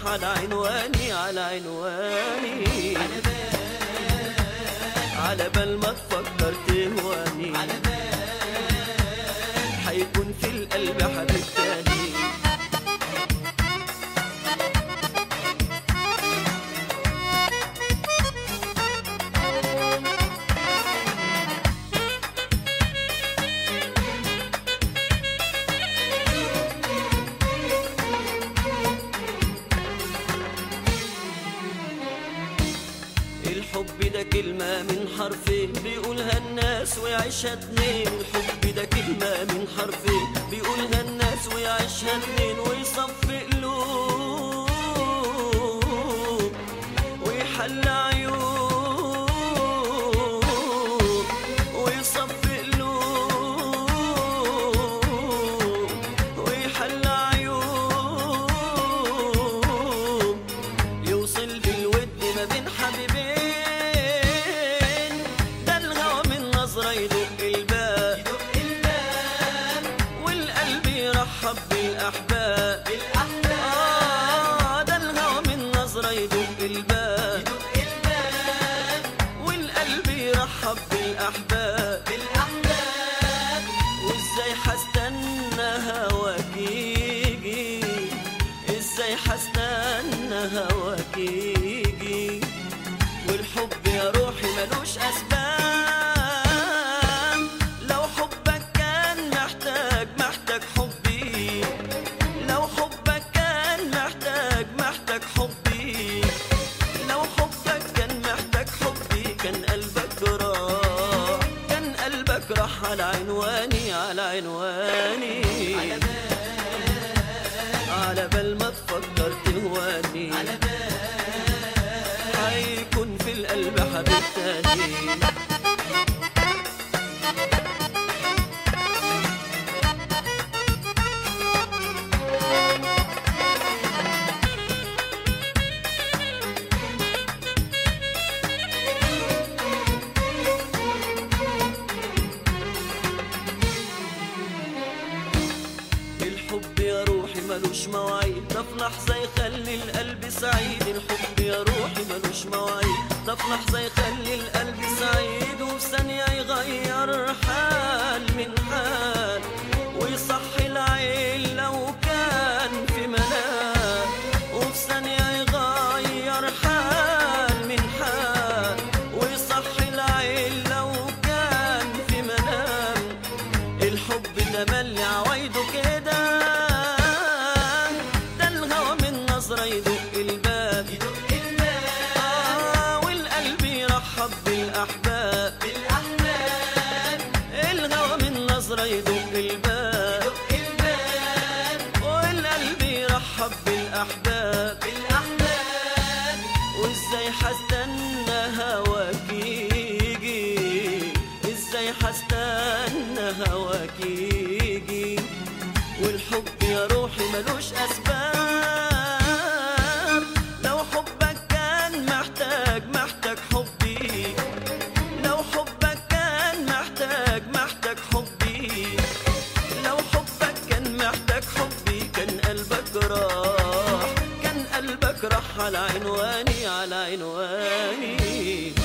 على عنواني على عنواني على بال على بال ما تفكر تهواني على بال حيكون في القلب حبيب تاني الحب ده كلمة من حرفين بيقولها الناس ويعيشها اتنين الحب ده كلمة من حرفين بيقولها الناس ويعيشها اتنين ويصفي قلوب ويحل عيوب ويصفي قلوب ويحل عيوب يوصل بالود ما بين حبيبين ده الهوى من نظرة يدق الباب يدق الباب والقلب يرحب بالأحباب بالأحلام آه ده الهوى من نظرة يدق الباب يدق الباب والقلب يرحب بالأحباب بالأحلام وازاي حستنى هواك يجي ازاي حستنى هواك يجي والحب يا روحي ملوش اسباب لو حبك كان محتاج محتاج حبي لو حبك كان محتاج محتاج حبي لو حبك كان محتاج حبي كان قلبك راح كان قلبك راح على عنواني على عنواني على بال على بال ما تفكر تهواني على بال هيكون في القلب حبيب تاني الحب يا روحي ملوش مواعيد ده في لحظة يخلي القلب سعيد الحب يا روحي ملوش مواعيد ده في لحظة يخلي القلب سعيد وفي ثانية يغير حال من حال ويصحي العين لو كان في منام وفي ثانية يغير حال من حال ويصحي العين لو كان في منام الحب ده ملي عوايده كده ده الهوى من نظرة يدق الباب يدق الباب آه والقلب يرحب بالأحباب بالأحلام الهوى من نظرة يدق الباب يدق الباب والقلب يرحب بالأحباب بالأحلام وازاي حستنى هواك يجي ازاي حستنى هواك يجي والحب يا روحي ملوش اسباب لو حبك كان محتاج محتاج حبي لو حبك كان محتاج محتاج حبي لو حبك كان محتاج حبي كان قلبك راح كان قلبك راح على عنواني على عنواني